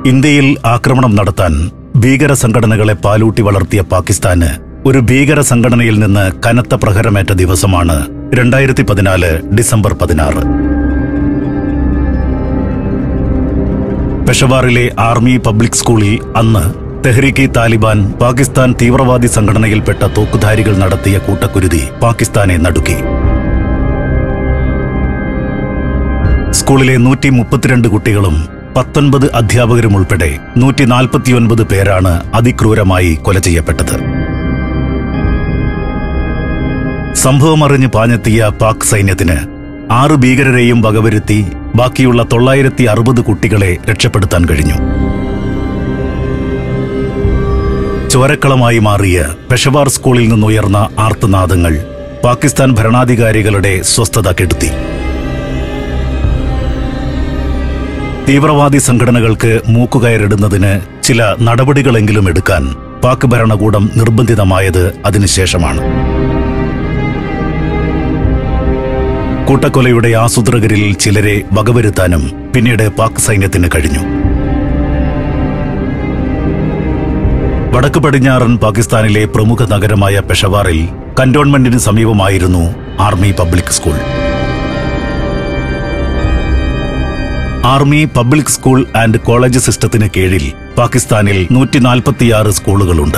ഇന്ത്യയിൽ ആക്രമണം നടത്താൻ ഭീകര സംഘടനകളെ പാലൂട്ടി വളർത്തിയ പാകിസ്ഥാന് ഒരു ഭീകര സംഘടനയിൽ നിന്ന് കനത്ത പ്രഹരമേറ്റ ദിവസമാണ് രണ്ടായിരത്തി പതിനാല് ഡിസംബർ പതിനാറ് പെഷവാറിലെ ആർമി പബ്ലിക് സ്കൂളിൽ അന്ന് തെഹ്രീക്കി താലിബാൻ പാകിസ്ഥാൻ തീവ്രവാദി സംഘടനയിൽപ്പെട്ട തോക്കുധാരികൾ നടത്തിയ കൂട്ടക്കുരുതി പാകിസ്ഥാനെ നടുക്കി സ്കൂളിലെ നൂറ്റി മുപ്പത്തിരണ്ട് കുട്ടികളും പത്തൊൻപത് അധ്യാപകരും ഉൾപ്പെടെ നൂറ്റി നാൽപ്പത്തിയൊൻപത് പേരാണ് അതിക്രൂരമായി കൊല ചെയ്യപ്പെട്ടത് സംഭവം അറിഞ്ഞ് പാഞ്ഞെത്തിയ പാക് സൈന്യത്തിന് ആറ് ഭീകരരെയും വകവരുത്തി ബാക്കിയുള്ള തൊള്ളായിരത്തി അറുപത് കുട്ടികളെ രക്ഷപ്പെടുത്താൻ കഴിഞ്ഞു ചോരക്കളമായി മാറിയ പെഷവാർ സ്കൂളിൽ നിന്നുയർന്ന ആർത്തനാദങ്ങൾ പാകിസ്ഥാൻ ഭരണാധികാരികളുടെ സ്വസ്ഥത കെടുത്തി തീവ്രവാദി സംഘടനകൾക്ക് മൂക്കുകയറിടുന്നതിന് ചില നടപടികളെങ്കിലും എടുക്കാൻ പാക് ഭരണകൂടം നിർബന്ധിതമായത് അതിനുശേഷമാണ് കൂട്ടക്കൊലയുടെ ആസൂത്രകരിൽ ചിലരെ വകവരുത്താനും പിന്നീട് പാക് സൈന്യത്തിന് കഴിഞ്ഞു വടക്ക് പടിഞ്ഞാറൻ പാകിസ്ഥാനിലെ പ്രമുഖ നഗരമായ പെഷവാറിൽ കന്റോൺമെന്റിന് സമീപമായിരുന്നു army public school army public school and college സിസ്റ്റത്തിന് കീഴിൽ പാകിസ്ഥാനിൽ നൂറ്റി നാൽപ്പത്തിയാറ് സ്കൂളുകളുണ്ട്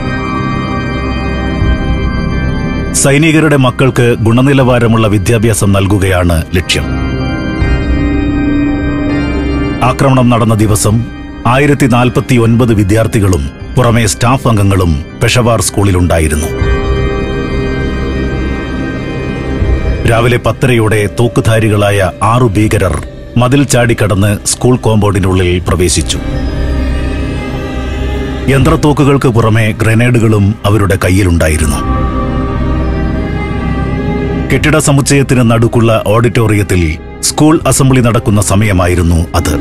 സൈനികരുടെ മക്കൾക്ക് ഗുണനിലവാരമുള്ള വിദ്യാഭ്യാസം നൽകുകയാണ് ലക്ഷ്യം ആക്രമണം നടന്ന ദിവസം ആയിരത്തി നാൽപ്പത്തി ഒൻപത് വിദ്യാർത്ഥികളും പുറമെ സ്റ്റാഫ് അംഗങ്ങളും പെഷവാർ സ്കൂളിലുണ്ടായിരുന്നു രാവിലെ പത്തരയോടെ തോക്കുധാരികളായ ആറു ഭീകരർ മതിൽ ചാടിക്കടന്ന് സ്കൂൾ കോമ്പൗണ്ടിനുള്ളിൽ പ്രവേശിച്ചു യന്ത്രത്തോക്കുകൾക്ക് പുറമെ ഗ്രനേഡുകളും അവരുടെ കയ്യിലുണ്ടായിരുന്നു കെട്ടിട സമുച്ചയത്തിന് നടുക്കുള്ള ഓഡിറ്റോറിയത്തിൽ സ്കൂൾ അസംബ്ലി നടക്കുന്ന സമയമായിരുന്നു അത്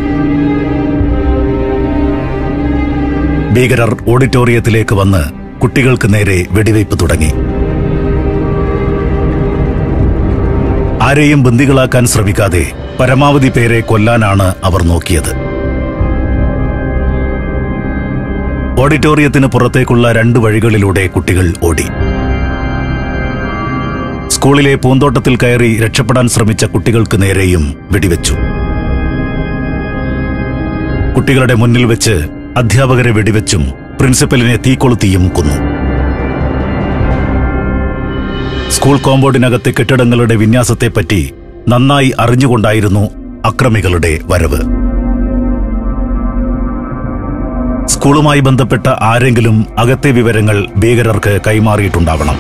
ഭീകരർ ഓഡിറ്റോറിയത്തിലേക്ക് വന്ന് കുട്ടികൾക്ക് നേരെ വെടിവയ്പ് തുടങ്ങി ആരെയും ബന്ദികളാക്കാൻ ശ്രമിക്കാതെ പരമാവധി പേരെ കൊല്ലാനാണ് അവർ നോക്കിയത് ഓഡിറ്റോറിയത്തിന് പുറത്തേക്കുള്ള രണ്ട് വഴികളിലൂടെ കുട്ടികൾ ഓടി സ്കൂളിലെ പൂന്തോട്ടത്തിൽ കയറി രക്ഷപ്പെടാൻ ശ്രമിച്ച കുട്ടികൾക്ക് നേരെയും വെടിവെച്ചു കുട്ടികളുടെ മുന്നിൽ വെച്ച് അധ്യാപകരെ വെടിവെച്ചും പ്രിൻസിപ്പലിനെ തീക്കൊളുത്തിയും കൊന്നു സ്കൂൾ കോമ്പൗണ്ടിനകത്തെ കെട്ടിടങ്ങളുടെ വിന്യാസത്തെപ്പറ്റി നന്നായി അറിഞ്ഞുകൊണ്ടായിരുന്നു അക്രമികളുടെ വരവ് സ്കൂളുമായി ബന്ധപ്പെട്ട ആരെങ്കിലും അകത്തെ വിവരങ്ങൾ ഭീകരർക്ക് കൈമാറിയിട്ടുണ്ടാവണം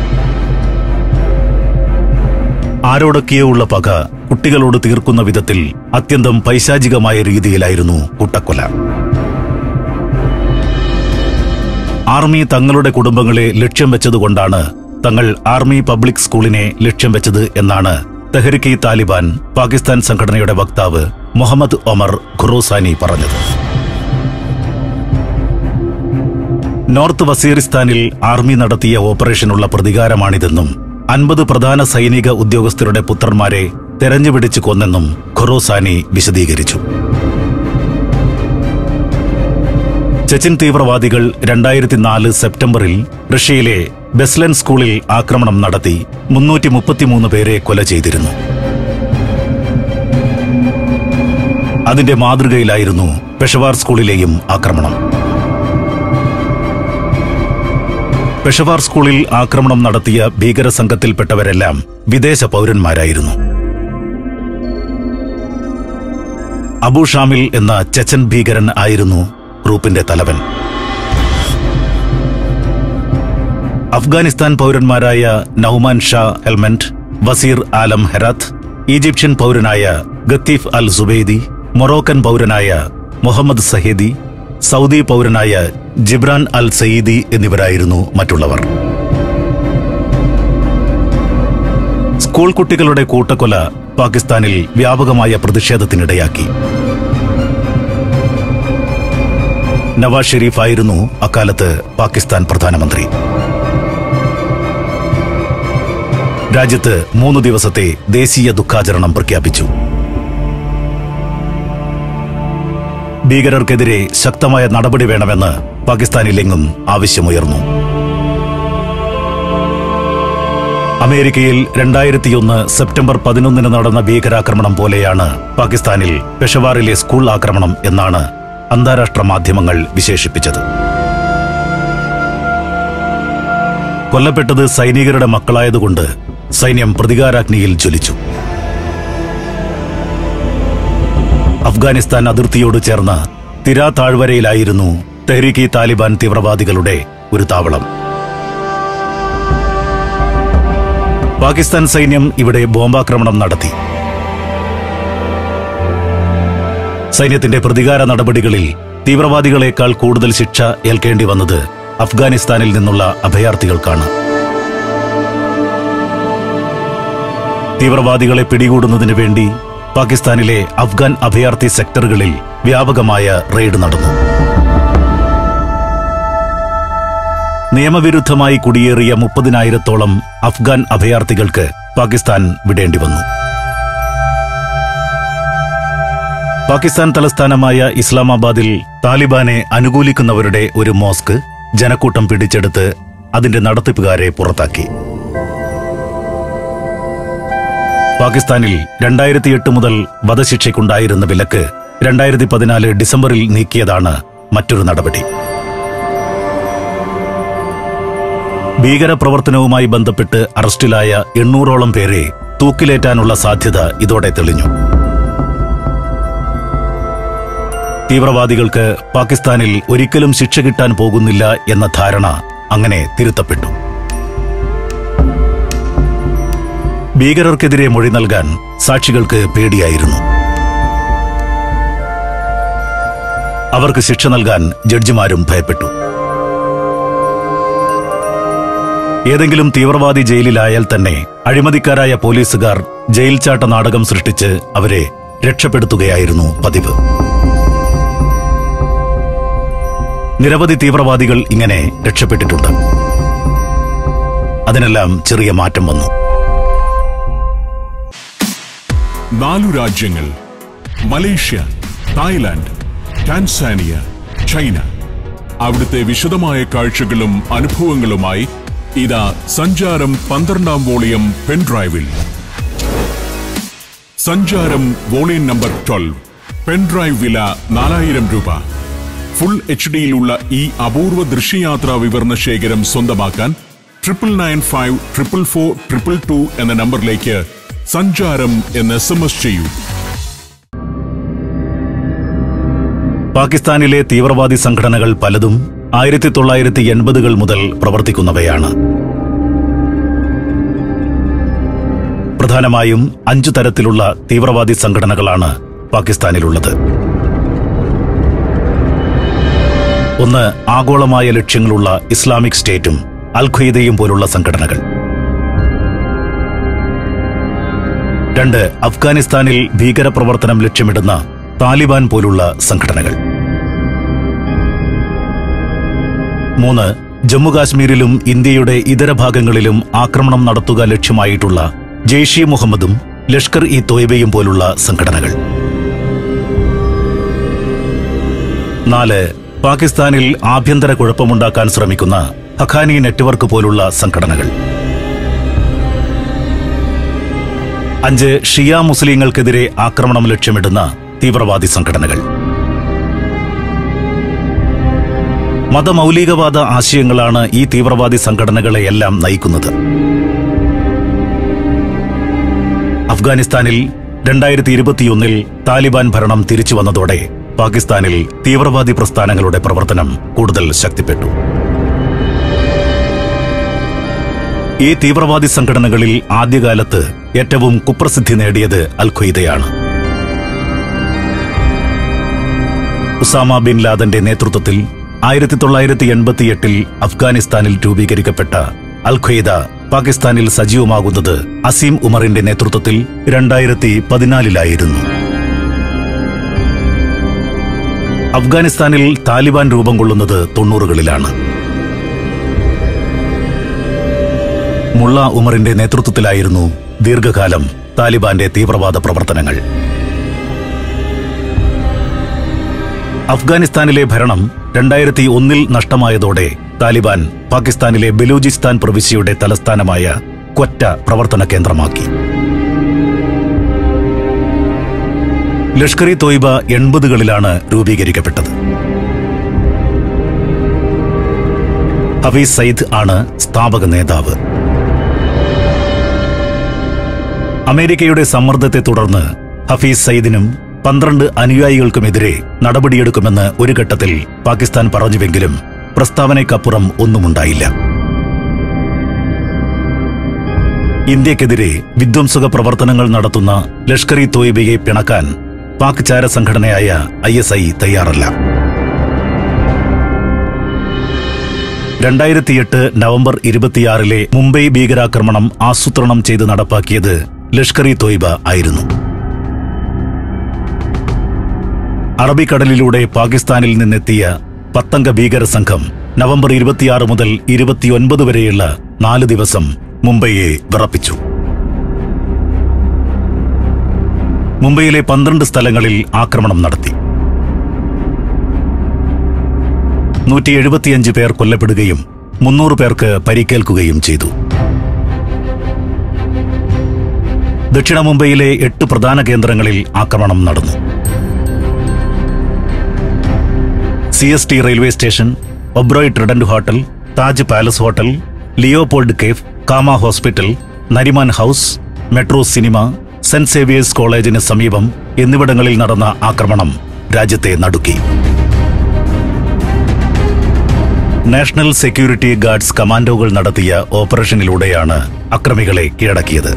ആരോടൊക്കെയോ ഉള്ള പക കുട്ടികളോട് തീർക്കുന്ന വിധത്തിൽ അത്യന്തം പൈശാചികമായ രീതിയിലായിരുന്നു കൂട്ടക്കൊല ആർമി തങ്ങളുടെ കുടുംബങ്ങളെ ലക്ഷ്യം വെച്ചതുകൊണ്ടാണ് തങ്ങൾ ആർമി പബ്ലിക് സ്കൂളിനെ ലക്ഷ്യം വെച്ചത് എന്നാണ് തെഹരിക്കി താലിബാൻ പാകിസ്ഥാൻ സംഘടനയുടെ വക്താവ് മുഹമ്മദ് ഒമർ ഖുറോസാനി പറഞ്ഞത് നോർത്ത് വസീറിസ്ഥാനിൽ ആർമി നടത്തിയ ഓപ്പറേഷനുള്ള പ്രതികാരമാണിതെന്നും അൻപത് പ്രധാന സൈനിക ഉദ്യോഗസ്ഥരുടെ പുത്രന്മാരെ തെരഞ്ഞുപിടിച്ചു കൊന്നെന്നും ഖൊറോസാനി വിശദീകരിച്ചു ചെച്ചിൻ തീവ്രവാദികൾ രണ്ടായിരത്തി നാല് സെപ്റ്റംബറിൽ റഷ്യയിലെ ബെസ്ലൻ സ്കൂളിൽ ആക്രമണം നടത്തി മുന്നൂറ്റി മുപ്പത്തിമൂന്ന് പേരെ കൊല ചെയ്തിരുന്നു അതിന്റെ മാതൃകയിലായിരുന്നു പെഷവാർ സ്കൂളിലെയും ആക്രമണം പെഷവാർ സ്കൂളിൽ ആക്രമണം നടത്തിയ ഭീകര സംഘത്തിൽപ്പെട്ടവരെല്ലാം വിദേശ പൗരന്മാരായിരുന്നു അബു ഷാമിൽ എന്ന ചെച്ചൻ ഭീകരൻ ആയിരുന്നു ഗ്രൂപ്പിന്റെ തലവൻ അഫ്ഗാനിസ്ഥാൻ പൗരന്മാരായ നൌമാൻ ഷാ ഹെൽമന്റ് വസീർ ആലം ഹെറാത്ത് ഈജിപ്ഷ്യൻ പൗരനായ ഗത്തീഫ് അൽ സുബൈദി മൊറോക്കൻ പൗരനായ മുഹമ്മദ് സഹേദി സൗദി പൗരനായ ജിബ്രാൻ അൽ സയീദി എന്നിവരായിരുന്നു മറ്റുള്ളവർ സ്കൂൾ കുട്ടികളുടെ കൂട്ടക്കൊല പാകിസ്ഥാനിൽ വ്യാപകമായ പ്രതിഷേധത്തിനിടയാക്കി നവാസ് ഷെരീഫ് ആയിരുന്നു അക്കാലത്ത് പാകിസ്ഥാൻ പ്രധാനമന്ത്രി രാജ്യത്ത് മൂന്ന് ദിവസത്തെ ദേശീയ ദുഃഖാചരണം പ്രഖ്യാപിച്ചു ഭീകരർക്കെതിരെ ശക്തമായ നടപടി വേണമെന്ന് പാകിസ്ഥാനിലെങ്ങും ആവശ്യമുയർന്നു അമേരിക്കയിൽ രണ്ടായിരത്തിയൊന്ന് സെപ്റ്റംബർ പതിനൊന്നിന് നടന്ന ഭീകരാക്രമണം പോലെയാണ് പാകിസ്ഥാനിൽ പെഷവാറിലെ സ്കൂൾ ആക്രമണം എന്നാണ് അന്താരാഷ്ട്ര മാധ്യമങ്ങൾ വിശേഷിപ്പിച്ചത് കൊല്ലപ്പെട്ടത് സൈനികരുടെ മക്കളായതുകൊണ്ട് സൈന്യം പ്രതികാരാഗ്നിയിൽ ജ്വലിച്ചു അഫ്ഗാനിസ്ഥാൻ അതിർത്തിയോട് ചേർന്ന തിരാ താഴ്വരയിലായിരുന്നു തെഹ്രീക്ക് താലിബാൻ തീവ്രവാദികളുടെ ഒരു താവളം പാകിസ്ഥാൻ സൈന്യം ഇവിടെ ബോംബാക്രമണം നടത്തി സൈന്യത്തിന്റെ പ്രതികാര നടപടികളിൽ തീവ്രവാദികളെക്കാൾ കൂടുതൽ ശിക്ഷ ഏൽക്കേണ്ടി വന്നത് അഫ്ഗാനിസ്ഥാനിൽ നിന്നുള്ള അഭയാർത്ഥികൾക്കാണ് തീവ്രവാദികളെ പിടികൂടുന്നതിന് വേണ്ടി പാകിസ്ഥാനിലെ അഫ്ഗാൻ അഭയാർത്ഥി സെക്ടറുകളിൽ വ്യാപകമായ റെയ്ഡ് നടന്നു നിയമവിരുദ്ധമായി കുടിയേറിയ മുപ്പതിനായിരത്തോളം അഫ്ഗാൻ അഭയാർത്ഥികൾക്ക് പാകിസ്ഥാൻ വിടേണ്ടി വന്നു പാകിസ്ഥാൻ തലസ്ഥാനമായ ഇസ്ലാമാബാദിൽ താലിബാനെ അനുകൂലിക്കുന്നവരുടെ ഒരു മോസ്ക് ജനക്കൂട്ടം പിടിച്ചെടുത്ത് അതിന്റെ നടത്തിപ്പുകാരെ പുറത്താക്കി പാകിസ്ഥാനിൽ രണ്ടായിരത്തി എട്ട് മുതൽ വധശിക്ഷയ്ക്കുണ്ടായിരുന്ന വിലക്ക് രണ്ടായിരത്തി പതിനാല് ഡിസംബറിൽ നീക്കിയതാണ് മറ്റൊരു നടപടി ഭീകരപ്രവർത്തനവുമായി ബന്ധപ്പെട്ട് അറസ്റ്റിലായ എണ്ണൂറോളം പേരെ തൂക്കിലേറ്റാനുള്ള സാധ്യത ഇതോടെ തെളിഞ്ഞു തീവ്രവാദികൾക്ക് പാകിസ്ഥാനിൽ ഒരിക്കലും ശിക്ഷ കിട്ടാൻ പോകുന്നില്ല എന്ന ധാരണ അങ്ങനെ തിരുത്തപ്പെട്ടു ഭീകരർക്കെതിരെ മൊഴി നൽകാൻ സാക്ഷികൾക്ക് പേടിയായിരുന്നു അവർക്ക് ശിക്ഷ നൽകാൻ ജഡ്ജിമാരും ഭയപ്പെട്ടു ഏതെങ്കിലും തീവ്രവാദി ജയിലിലായാൽ തന്നെ അഴിമതിക്കാരായ പോലീസുകാർ ജയിൽ ചാട്ട നാടകം സൃഷ്ടിച്ച് അവരെ രക്ഷപ്പെടുത്തുകയായിരുന്നു പതിവ് നിരവധി തീവ്രവാദികൾ ഇങ്ങനെ രക്ഷപ്പെട്ടിട്ടുണ്ട് അതിനെല്ലാം ചെറിയ മാറ്റം വന്നു നാലു രാജ്യങ്ങൾ മലേഷ്യ തായ്ലാന്റ് ടാൻസാനിയ ചൈന അവിടുത്തെ വിശദമായ കാഴ്ചകളും അനുഭവങ്ങളുമായി ഇതാ സഞ്ചാരം പന്ത്രണ്ടാം വോളിയം പെൻഡ്രൈവിൽ സഞ്ചാരം വോളിയം നമ്പർ ട്വൽവ് പെൻഡ്രൈവ് വില നാലായിരം രൂപ ഫുൾ എച്ച് ഡിയിലുള്ള ഈ അപൂർവ ദൃശ്യയാത്രാ വിവരണ ശേഖരം സ്വന്തമാക്കാൻ triple nine five triple four triple two എന്ന നമ്പറിലേക്ക് സഞ്ചാരം എന്ന് എസ് എം എസ് ചെയ്യൂ പാകിസ്ഥാനിലെ തീവ്രവാദി സംഘടനകൾ പലതും ആയിരത്തി തൊള്ളായിരത്തി എൺപതുകൾ മുതൽ പ്രവർത്തിക്കുന്നവയാണ് പ്രധാനമായും അഞ്ചു തരത്തിലുള്ള തീവ്രവാദി സംഘടനകളാണ് പാകിസ്ഥാനിലുള്ളത് ഒന്ന് ആഗോളമായ ലക്ഷ്യങ്ങളുള്ള ഇസ്ലാമിക് സ്റ്റേറ്റും അൽ ഖ്വയ്ദയും പോലുള്ള സംഘടനകൾ രണ്ട് അഫ്ഗാനിസ്ഥാനിൽ ഭീകരപ്രവർത്തനം ലക്ഷ്യമിടുന്ന താലിബാൻ പോലുള്ള സംഘടനകൾ മൂന്ന് ജമ്മുകാശ്മീരിലും ഇന്ത്യയുടെ ഇതര ഭാഗങ്ങളിലും ആക്രമണം നടത്തുക ലക്ഷ്യമായിട്ടുള്ള ജെയ്ഷെ മുഹമ്മദും ലഷ്കർ ഇ തോയ്ബയും പോലുള്ള സംഘടനകൾ നാല് പാകിസ്ഥാനിൽ ആഭ്യന്തര കുഴപ്പമുണ്ടാക്കാൻ ശ്രമിക്കുന്ന ഹഖാനി നെറ്റ്വർക്ക് പോലുള്ള സംഘടനകൾ അഞ്ച് ഷിയ മുസ്ലിങ്ങൾക്കെതിരെ ആക്രമണം ലക്ഷ്യമിടുന്ന തീവ്രവാദി സംഘടനകൾ മതമൗലികവാദ ആശയങ്ങളാണ് ഈ തീവ്രവാദി സംഘടനകളെയെല്ലാം നയിക്കുന്നത് അഫ്ഗാനിസ്ഥാനിൽ രണ്ടായിരത്തി ഇരുപത്തിയൊന്നിൽ താലിബാൻ ഭരണം തിരിച്ചു വന്നതോടെ പാകിസ്ഥാനിൽ തീവ്രവാദി പ്രസ്ഥാനങ്ങളുടെ പ്രവർത്തനം കൂടുതൽ ശക്തിപ്പെട്ടു ഈ തീവ്രവാദി സംഘടനകളിൽ ആദ്യകാലത്ത് ഏറ്റവും കുപ്രസിദ്ധി നേടിയത് അൽ ഖ്വയ്ദയാണ് ഉസാമ ബിൻ ലാദന്റെ നേതൃത്വത്തിൽ ആയിരത്തി തൊള്ളായിരത്തി എൺപത്തിയെട്ടിൽ അഫ്ഗാനിസ്ഥാനിൽ രൂപീകരിക്കപ്പെട്ട അൽ ഖ്വയ്ദ പാകിസ്ഥാനിൽ സജീവമാകുന്നത് അസീം ഉമറിന്റെ നേതൃത്വത്തിൽ രണ്ടായിരത്തി പതിനാലിലായിരുന്നു അഫ്ഗാനിസ്ഥാനിൽ താലിബാൻ രൂപം കൊള്ളുന്നത് തൊണ്ണൂറുകളിലാണ് മുള്ള ഉമറിന്റെ നേതൃത്വത്തിലായിരുന്നു ദീർഘകാലം താലിബാന്റെ തീവ്രവാദ പ്രവർത്തനങ്ങൾ അഫ്ഗാനിസ്ഥാനിലെ ഭരണം രണ്ടായിരത്തി ഒന്നിൽ നഷ്ടമായതോടെ താലിബാൻ പാകിസ്ഥാനിലെ ബലൂചിസ്ഥാൻ പ്രവിശ്യയുടെ തലസ്ഥാനമായ ക്വറ്റ പ്രവർത്തന കേന്ദ്രമാക്കി ലഷ്കർ ഇ തോയ്ബ എൺപതുകളിലാണ് രൂപീകരിക്കപ്പെട്ടത് ഹഫീസ് സയ്യിദ് ആണ് സ്ഥാപക നേതാവ് അമേരിക്കയുടെ സമ്മർദ്ദത്തെ തുടർന്ന് ഹഫീസ് സയ്യിദിനും പന്ത്രണ്ട് അനുയായികൾക്കുമെതിരെ നടപടിയെടുക്കുമെന്ന് ഒരു ഘട്ടത്തിൽ പാകിസ്ഥാൻ പറഞ്ഞുവെങ്കിലും പ്രസ്താവനയ്ക്കപ്പുറം ഒന്നുമുണ്ടായില്ല ഇന്ത്യക്കെതിരെ വിധ്വംസക പ്രവർത്തനങ്ങൾ നടത്തുന്ന ലഷ്കർ ഇ തോയ്ബയെ പിണക്കാൻ പാക് ചാര സംഘടനയായ ഐ എസ് ഐ തയ്യാറല്ല രണ്ടായിരത്തിയെട്ട് നവംബർ ഇരുപത്തിയാറിലെ മുംബൈ ഭീകരാക്രമണം ആസൂത്രണം ചെയ്ത് നടപ്പാക്കിയത് ലഷ്കർ ഇ തോയ്ബ ആയിരുന്നു അറബിക്കടലിലൂടെ പാകിസ്ഥാനിൽ നിന്നെത്തിയ പത്തംഗ ഭീകര സംഘം നവംബർ ഇരുപത്തിയാറ് മുതൽ ഇരുപത്തിയൊൻപത് വരെയുള്ള നാല് ദിവസം മുംബൈയെ വിറപ്പിച്ചു മുംബൈയിലെ പന്ത്രണ്ട് സ്ഥലങ്ങളിൽ ആക്രമണം നടത്തി നൂറ്റി എഴുപത്തിയഞ്ച് പേർ കൊല്ലപ്പെടുകയും മുന്നൂറ് പേർക്ക് പരിക്കേൽക്കുകയും ചെയ്തു ദക്ഷിണ മുംബൈയിലെ എട്ട് പ്രധാന കേന്ദ്രങ്ങളിൽ ആക്രമണം നടന്നു C S T railway station Oberoi Trident hotel Taj Palace hotel Leopold Cafe Cama hospital Nariman House Metro cinema സെന്റ് സേവിയേഴ്സ് കോളേജിന് സമീപം എന്നിവിടങ്ങളിൽ നടന്ന ആക്രമണം രാജ്യത്തെ നടുക്കി നാഷണൽ സെക്യൂരിറ്റി ഗാർഡ്സ് കമാൻഡോകൾ നടത്തിയ ഓപ്പറേഷനിലൂടെയാണ് അക്രമികളെ കീഴടക്കിയത്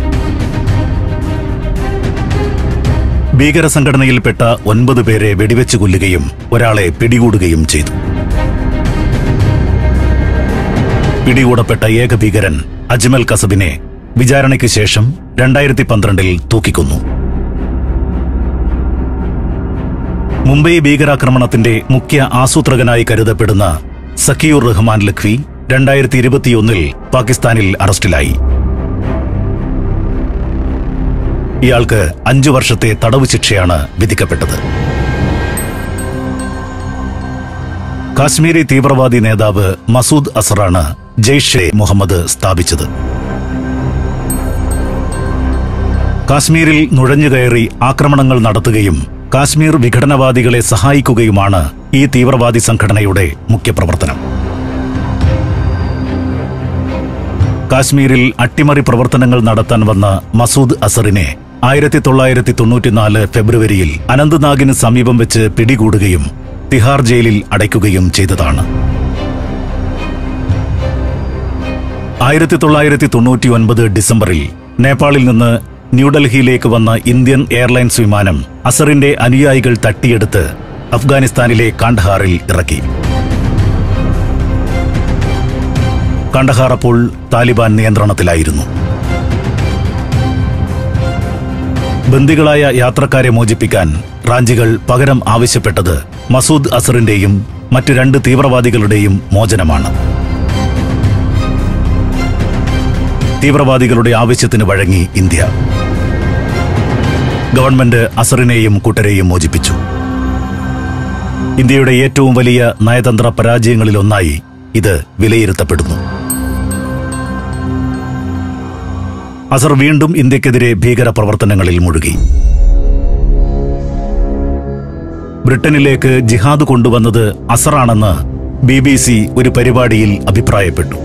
ഭീകര സംഘടനയിൽപ്പെട്ട ഒൻപത് പേരെ വെടിവെച്ച് കൊല്ലുകയും ഒരാളെ പിടികൂടുകയും ചെയ്തു പിടികൂടപ്പെട്ട ഏക ഭീകരൻ അജ്മൽ കസബിനെ വിചാരണയ്ക്ക് ശേഷം രണ്ടായിരത്തി പന്ത്രണ്ടിൽ തൂക്കിക്കൊന്നു മുംബൈ ഭീകരാക്രമണത്തിന്റെ മുഖ്യ ആസൂത്രകനായി കരുതപ്പെടുന്ന സക്കിയുർ റഹ്മാൻ ലഖ്വി രണ്ടായിരത്തി ഇരുപത്തിയൊന്നിൽ പാകിസ്ഥാനിൽ അറസ്റ്റിലായി ഇയാൾക്ക് അഞ്ചു വർഷത്തെ തടവ് ശിക്ഷയാണ് വിധിക്കപ്പെട്ടത് കാശ്മീരി തീവ്രവാദി നേതാവ് മസൂദ് അസറാണ് ജെയ്ഷെ മുഹമ്മദ് സ്ഥാപിച്ചത് കാശ്മീരിൽ നുഴഞ്ഞുകയറി ആക്രമണങ്ങൾ നടത്തുകയും കാശ്മീർ വിഘടനവാദികളെ സഹായിക്കുകയുമാണ് ഈ തീവ്രവാദി സംഘടനയുടെ മുഖ്യപ്രവർത്തനം കാശ്മീരിൽ അട്ടിമറി പ്രവർത്തനങ്ങൾ നടത്താൻ വന്ന മസൂദ് അസറിനെ ആയിരത്തി തൊള്ളായിരത്തി തൊണ്ണൂറ്റിനാല് ഫെബ്രുവരിയിൽ അനന്ത്നാഗിന് സമീപം വെച്ച് പിടികൂടുകയും തിഹാർ ജയിലിൽ അടയ്ക്കുകയും ചെയ്തതാണ് ആയിരത്തി തൊള്ളായിരത്തി തൊണ്ണൂറ്റി ഒൻപത് ഡിസംബറിൽ നേപ്പാളിൽ നിന്ന് ന്യൂഡൽഹിയിലേക്ക് വന്ന ഇന്ത്യൻ എയർലൈൻസ് വിമാനം അസറിന്റെ അനുയായികൾ തട്ടിയെടുത്ത് അഫ്ഗാനിസ്ഥാനിലെ കാണ്ഡഹാറിൽ ഇറക്കി കാണ്ഡഹാർ അപ്പോൾ താലിബാൻ നിയന്ത്രണത്തിലായിരുന്നു ബന്ദികളായ യാത്രക്കാരെ മോചിപ്പിക്കാൻ റാഞ്ചികൾ പകരം ആവശ്യപ്പെട്ടത് മസൂദ് അസറിന്റെയും മറ്റ് രണ്ട് തീവ്രവാദികളുടെയും മോചനമാണ് തീവ്രവാദികളുടെ ആവശ്യത്തിന് വഴങ്ങി ഇന്ത്യ ഗവൺമെന്റ് അസറിനെയും കൂട്ടരെയും മോചിപ്പിച്ചു ഇന്ത്യയുടെ ഏറ്റവും വലിയ നയതന്ത്ര പരാജയങ്ങളിലൊന്നായി ഇത് വിലയിരുത്തപ്പെടുന്നു അസർ വീണ്ടും ഇന്ത്യക്കെതിരെ ഭീകര പ്രവർത്തനങ്ങളിൽ മുഴുകി ബ്രിട്ടനിലേക്ക് ജിഹാദ് കൊണ്ടുവന്നത് അസറാണെന്ന് ബി ബി സി ഒരു പരിപാടിയിൽ അഭിപ്രായപ്പെട്ടു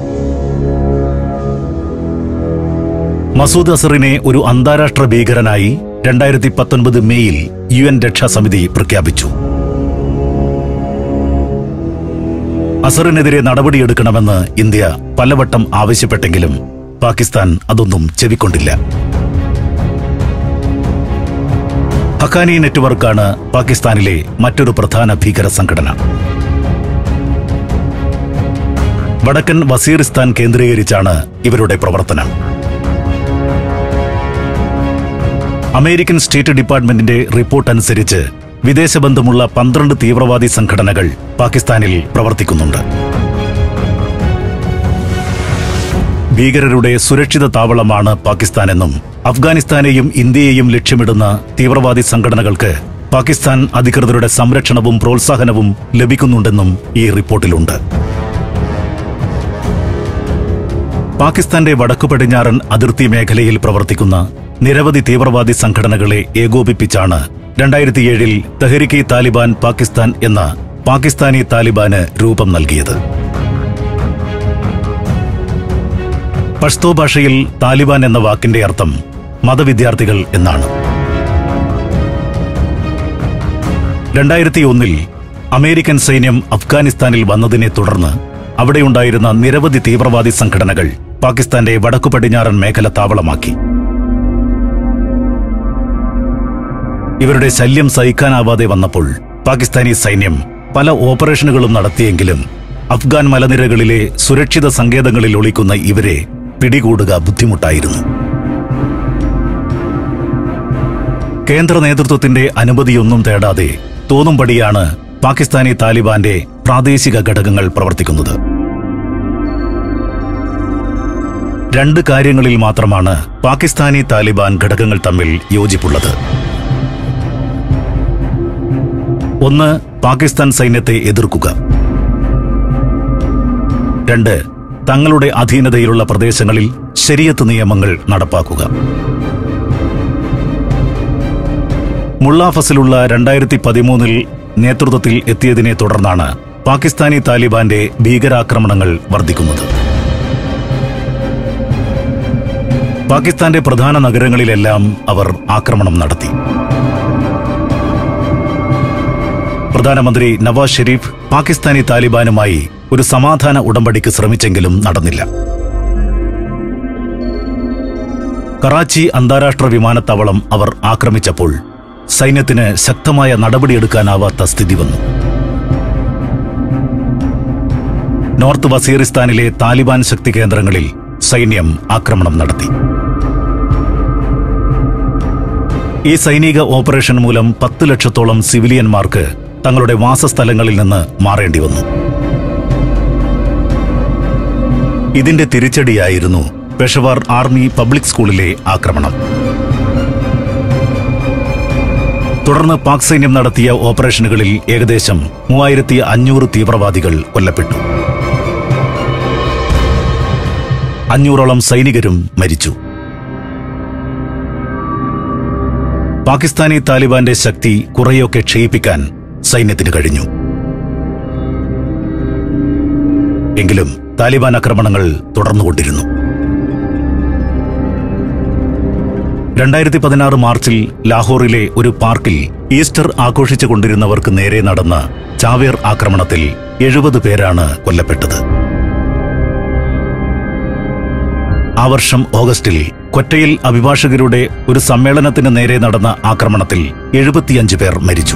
മസൂദ് അസറിനെ ഒരു അന്താരാഷ്ട്ര ഭീകരനായി രണ്ടായിരത്തി പത്തൊൻപത് മെയ്യിൽ യു എൻ രക്ഷാസമിതി പ്രഖ്യാപിച്ചു അസറിനെതിരെ നടപടിയെടുക്കണമെന്ന് ഇന്ത്യ പലവട്ടം ആവശ്യപ്പെട്ടെങ്കിലും പാകിസ്ഥാൻ അതൊന്നും ചെവിക്കൊണ്ടില്ല ഹക്കാനി നെറ്റ്വർക്കാണ് പാകിസ്ഥാനിലെ മറ്റൊരു പ്രധാന ഭീകര സംഘടന വടക്കൻ വസീറിസ്ഥാൻ കേന്ദ്രീകരിച്ചാണ് ഇവരുടെ പ്രവർത്തനം അമേരിക്കൻ സ്റ്റേറ്റ് ഡിപ്പാർട്ട്മെന്റിന്റെ റിപ്പോർട്ട് അനുസരിച്ച് വിദേശബന്ധമുള്ള പന്ത്രണ്ട് തീവ്രവാദി സംഘടനകൾ പാകിസ്ഥാനിൽ പ്രവർത്തിക്കുന്നുണ്ട് ഭീകരരുടെ സുരക്ഷിത താവളമാണ് പാകിസ്ഥാനെന്നും അഫ്ഗാനിസ്ഥാനെയും ഇന്ത്യയെയും ലക്ഷ്യമിടുന്ന തീവ്രവാദി സംഘടനകൾക്ക് പാകിസ്ഥാൻ അധികൃതരുടെ സംരക്ഷണവും പ്രോത്സാഹനവും ലഭിക്കുന്നുണ്ടെന്നും ഈ റിപ്പോർട്ടിലുണ്ട് പാകിസ്ഥാന്റെ വടക്കു പടിഞ്ഞാറൻ അതിർത്തി മേഖലയിൽ പ്രവർത്തിക്കുന്ന നിരവധി തീവ്രവാദി സംഘടനകളെ ഏകോപിപ്പിച്ചാണ് രണ്ടായിരത്തിയേഴിൽ തെഹരിക്കി താലിബാൻ പാകിസ്ഥാൻ എന്ന പാകിസ്ഥാനി താലിബാന് രൂപം നൽകിയത് പഷ്തോ ഭാഷയിൽ താലിബാൻ എന്ന വാക്കിന്റെ അർത്ഥം മതവിദ്യാർത്ഥികൾ എന്നാണ് രണ്ടായിരത്തി ഒന്നിൽ അമേരിക്കൻ സൈന്യം അഫ്ഗാനിസ്ഥാനിൽ വന്നതിനെ തുടർന്ന് അവിടെയുണ്ടായിരുന്ന നിരവധി തീവ്രവാദി സംഘടനകൾ പാകിസ്ഥാന്റെ വടക്കു പടിഞ്ഞാറൻ മേഖല താവളമാക്കി ഇവരുടെ ശല്യം സഹിക്കാനാവാതെ വന്നപ്പോൾ പാകിസ്ഥാനി സൈന്യം പല ഓപ്പറേഷനുകളും നടത്തിയെങ്കിലും അഫ്ഗാൻ മലനിരകളിലെ സുരക്ഷിത സങ്കേതങ്ങളിൽ ഒളിക്കുന്ന ഇവരെ പിടികൂടുക ബുദ്ധിമുട്ടായിരുന്നു കേന്ദ്ര നേതൃത്വത്തിന്റെ അനുമതിയൊന്നും തേടാതെ തോന്നുംപടിയാണ് പാകിസ്ഥാനി താലിബാന്റെ പ്രാദേശിക ഘടകങ്ങൾ പ്രവർത്തിക്കുന്നത് രണ്ട് കാര്യങ്ങളിൽ മാത്രമാണ് പാകിസ്ഥാനി താലിബാൻ ഘടകങ്ങൾ തമ്മിൽ യോജിപ്പുള്ളത് ഒന്ന് പാകിസ്ഥാൻ സൈന്യത്തെ എതിർക്കുക രണ്ട് തങ്ങളുടെ അധീനതയിലുള്ള പ്രദേശങ്ങളിൽ ശരിയത്ത് നിയമങ്ങൾ നടപ്പാക്കുക മുള്ള ഫസിലുള്ള രണ്ടായിരത്തി പതിമൂന്നിൽ നേതൃത്വത്തിൽ എത്തിയതിനെ തുടർന്നാണ് പാകിസ്ഥാനി താലിബാന്റെ ഭീകരാക്രമണങ്ങൾ വർദ്ധിക്കുന്നത് പാകിസ്ഥാന്റെ പ്രധാന നഗരങ്ങളിലെല്ലാം അവർ ആക്രമണം നടത്തി പ്രധാനമന്ത്രി നവാസ് ഷെരീഫ് പാകിസ്ഥാനി താലിബാനുമായി ഒരു സമാധാന ഉടമ്പടിക്ക് ശ്രമിച്ചെങ്കിലും നടന്നില്ല കറാച്ചി അന്താരാഷ്ട്ര വിമാനത്താവളം അവർ ആക്രമിച്ചപ്പോൾ സൈന്യത്തിന് ശക്തമായ നടപടിയെടുക്കാനാവാത്ത സ്ഥിതി വന്നു നോർത്ത് വസീറിസ്ഥാനിലെ താലിബാൻ ശക്തി കേന്ദ്രങ്ങളിൽ സൈന്യം ആക്രമണം നടത്തി ഈ സൈനിക ഓപ്പറേഷൻ മൂലം പത്ത് ലക്ഷത്തോളം സിവിലിയന്മാർക്ക് തങ്ങളുടെ വാസസ്ഥലങ്ങളിൽ നിന്ന് മാറേണ്ടി വന്നു ഇതിന്റെ തിരിച്ചടിയായിരുന്നു പെഷവാർ ആർമി പബ്ലിക് സ്കൂളിലെ ആക്രമണം തുടർന്ന് പാക് സൈന്യം നടത്തിയ ഓപ്പറേഷനുകളിൽ ഏകദേശം മൂവായിരത്തി അഞ്ഞൂറ് തീവ്രവാദികൾ കൊല്ലപ്പെട്ടു അഞ്ഞൂറോളം സൈനികരും മരിച്ചു പാകിസ്ഥാനി താലിബാന്റെ ശക്തി കുറെയൊക്കെ ക്ഷയിപ്പിക്കാൻ സൈന്യത്തിന് കഴിഞ്ഞു എങ്കിലും താലിബാൻ ആക്രമണങ്ങൾ തുടർന്നുകൊണ്ടിരുന്നു രണ്ടായിരത്തി പതിനാറ് മാർച്ചിൽ ലാഹോറിലെ ഒരു പാർക്കിൽ ഈസ്റ്റർ ആഘോഷിച്ചു കൊണ്ടിരുന്നവർക്ക് നേരെ നടന്ന ചാവേർ ആക്രമണത്തിൽ എഴുപത് പേരാണ് കൊല്ലപ്പെട്ടത് ആ വർഷം ഓഗസ്റ്റിൽ കൊറ്റയിൽ അഭിഭാഷകരുടെ ഒരു സമ്മേളനത്തിന് നേരെ നടന്ന ആക്രമണത്തിൽ എഴുപത്തിയഞ്ച് പേർ മരിച്ചു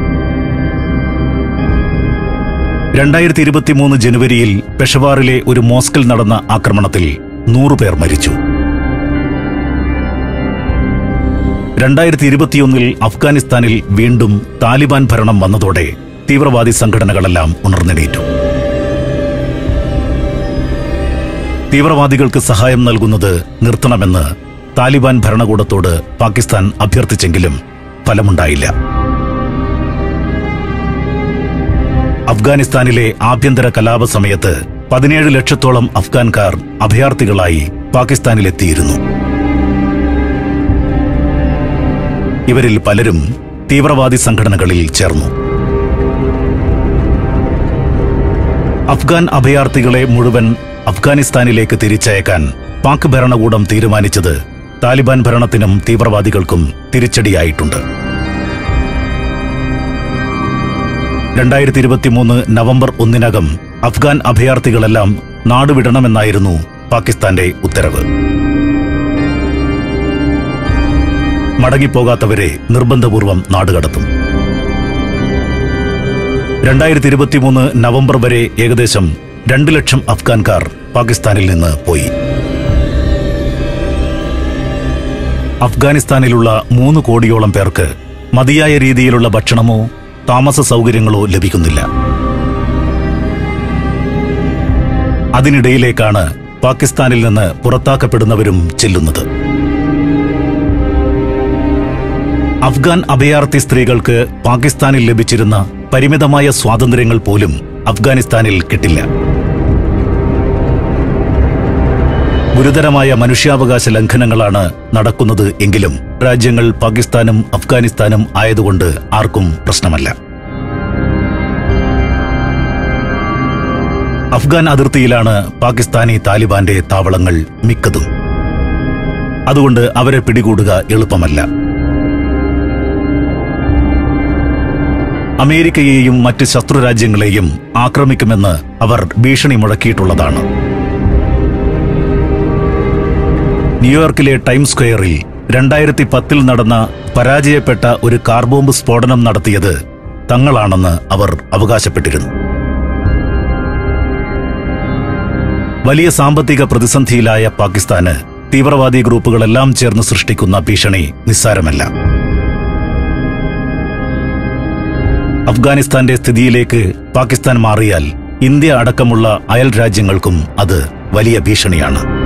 രണ്ടായിരത്തി ഇരുപത്തിമൂന്ന് ജനുവരിയിൽ പെഷവാറിലെ ഒരു മോസ്കിൽ നടന്ന ആക്രമണത്തിൽ നൂറുപേർ മരിച്ചു രണ്ടായിരത്തി ഇരുപത്തിയൊന്നിൽ അഫ്ഗാനിസ്ഥാനിൽ വീണ്ടും താലിബാൻ ഭരണം വന്നതോടെ തീവ്രവാദി സംഘടനകളെല്ലാം ഉണർന്നെണീറ്റു തീവ്രവാദികൾക്ക് സഹായം നൽകുന്നത് നിർത്തണമെന്ന് താലിബാൻ ഭരണകൂടത്തോട് പാകിസ്ഥാൻ അഭ്യർത്ഥിച്ചെങ്കിലും ഫലമുണ്ടായില്ല അഫ്ഗാനിസ്ഥാനിലെ ആഭ്യന്തര കലാപ സമയത്ത് പതിനേഴ് ലക്ഷത്തോളം അഫ്ഗാൻകാർ അഭയാർത്ഥികളായി പാകിസ്ഥാനിലെത്തിയിരുന്നു ഇവരിൽ പലരും തീവ്രവാദി സംഘടനകളിൽ ചേർന്നു അഫ്ഗാൻ അഭയാർത്ഥികളെ മുഴുവൻ അഫ്ഗാനിസ്ഥാനിലേക്ക് തിരിച്ചയക്കാൻ പാക് ഭരണകൂടം തീരുമാനിച്ചത് താലിബാൻ ഭരണത്തിനും തീവ്രവാദികൾക്കും തിരിച്ചടിയായിട്ടുണ്ട് രണ്ടായിരത്തി ഇരുപത്തിമൂന്ന് നവംബർ ഒന്നിനകം അഫ്ഗാൻ അഭയാർത്ഥികളെല്ലാം നാടുവിടണമെന്നായിരുന്നു പാകിസ്ഥാന്റെ ഉത്തരവ് മടങ്ങിപ്പോകാത്തവരെ നിർബന്ധപൂർവം നാടുകടത്തും രണ്ടായിരത്തി ഇരുപത്തിമൂന്ന് നവംബർ വരെ ഏകദേശം രണ്ട് ലക്ഷം അഫ്ഗാൻകാർ പാകിസ്ഥാനിൽ നിന്ന് പോയി അഫ്ഗാനിസ്ഥാനിലുള്ള മൂന്ന് കോടിയോളം പേർക്ക് മതിയായ രീതിയിലുള്ള ഭക്ഷണമോ താമസ സൗകര്യങ്ങളോ ലഭിക്കുന്നില്ല അതിനിടയിലേക്കാണ് പാകിസ്ഥാനിൽ നിന്ന് പുറത്താക്കപ്പെടുന്നവരും ചെല്ലുന്നത് അഫ്ഗാൻ അഭയാർത്ഥി സ്ത്രീകൾക്ക് പാകിസ്ഥാനിൽ ലഭിച്ചിരുന്ന പരിമിതമായ സ്വാതന്ത്ര്യങ്ങൾ പോലും അഫ്ഗാനിസ്ഥാനിൽ കിട്ടില്ല ഗുരുതരമായ മനുഷ്യാവകാശ ലംഘനങ്ങളാണ് നടക്കുന്നത് എങ്കിലും രാജ്യങ്ങൾ പാകിസ്ഥാനും അഫ്ഗാനിസ്ഥാനും ആയതുകൊണ്ട് ആർക്കും പ്രശ്നമല്ല അഫ്ഗാൻ അതിർത്തിയിലാണ് പാകിസ്ഥാനി താലിബാന്റെ താവളങ്ങൾ മിക്കതും അതുകൊണ്ട് അവരെ പിടികൂടുക എളുപ്പമല്ല അമേരിക്കയെയും മറ്റ് ശത്രുരാജ്യങ്ങളെയും ആക്രമിക്കുമെന്ന് അവർ ഭീഷണി മുഴക്കിയിട്ടുള്ളതാണ് ന്യൂയോർക്കിലെ ടൈം സ്ക്വയറിൽ രണ്ടായിരത്തി പത്തിൽ നടന്ന പരാജയപ്പെട്ട ഒരു കാർ ബോംബ് സ്ഫോടനം നടത്തിയത് തങ്ങളാണെന്ന് അവർ അവകാശപ്പെട്ടിരുന്നു വലിയ സാമ്പത്തിക പ്രതിസന്ധിയിലായ പാകിസ്ഥാന് തീവ്രവാദി ഗ്രൂപ്പുകളെല്ലാം ചേർന്ന് സൃഷ്ടിക്കുന്ന ഭീഷണി നിസ്സാരമല്ല അഫ്ഗാനിസ്ഥാന്റെ സ്ഥിതിയിലേക്ക് പാകിസ്ഥാൻ മാറിയാൽ ഇന്ത്യ അടക്കമുള്ള അയൽ രാജ്യങ്ങൾക്കും അത് വലിയ ഭീഷണിയാണ്